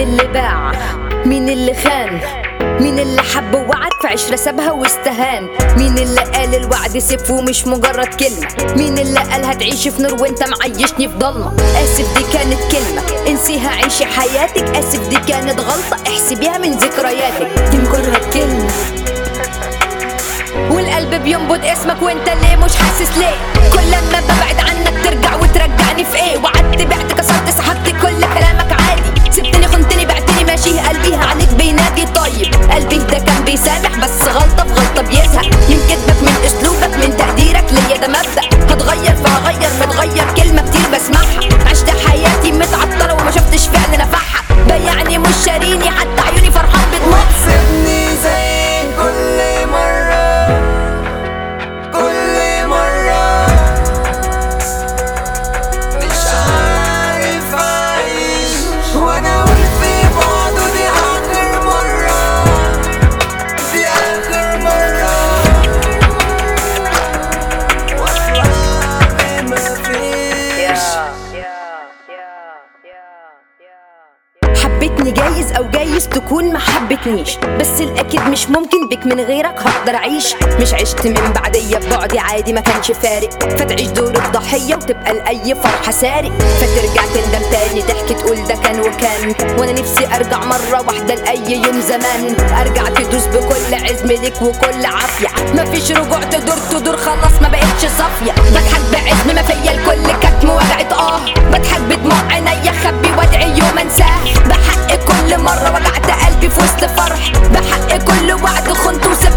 اللي باع مين اللي خان مين اللي حب ووعد في عشرة سابها واستهان مين اللي قال الوعد سيف ومش مجرد كلمة مين اللي قال هتعيشي في نور وانت معيشني في ضلمة اسف دي كانت كلمة انسيها عيشي حياتك اسف دي كانت غلطة احسبيها من ذكرياتك دي مجرد كلمة والقلب بينبض اسمك وانت ليه مش حاسس ليه كل لما ببعد عنك ترجع وترجعني في ايه وعدت بعت كسرت سحبت كل كلامك عادي سبتني خنتني بعتني ماشي قلبي عليك بينادي طيب قلبي ده كان بيسامح بس غلطة في غلطة بيزهق من كدبك من اسلوبك من تقديرك ليا ده مبدأ هتغير فهغير متغير كلمة كتير بسمعها عشت حياتي متعطلة وما شفتش فعل نفعها بيعني مش شاريني حتى عيوني فرحان بتمط سيبني زي كل مرة كل مرة مش عارف أعيش وأنا أقول في بعضه دي آخر مرة دي آخر مرة والله مفيش حبتني جايز او جايز تكون ما حبتنيش بس الاكيد مش ممكن بك من غيرك هقدر اعيش مش عشت من بعدية ببعدي عادي ما كانش فارق فتعيش دور الضحية وتبقى لاي فرحة سارق فترجع تندم تاني تحكي تقول ده كان وكان وانا نفسي ارجع مرة واحدة لاي يوم زمان ارجع تدوس بكل عزم ليك وكل عافية مفيش رجوع تدور تدور خلاص ما بقتش صافية بضحك بعزم ما فيا الكل كتم وجعت اه بضحك بدموع عينيا خبي وادعي يوم انساه بحق كل مرة وجعت قلبي في وسط فرح بحق كل وعد خنت وسبت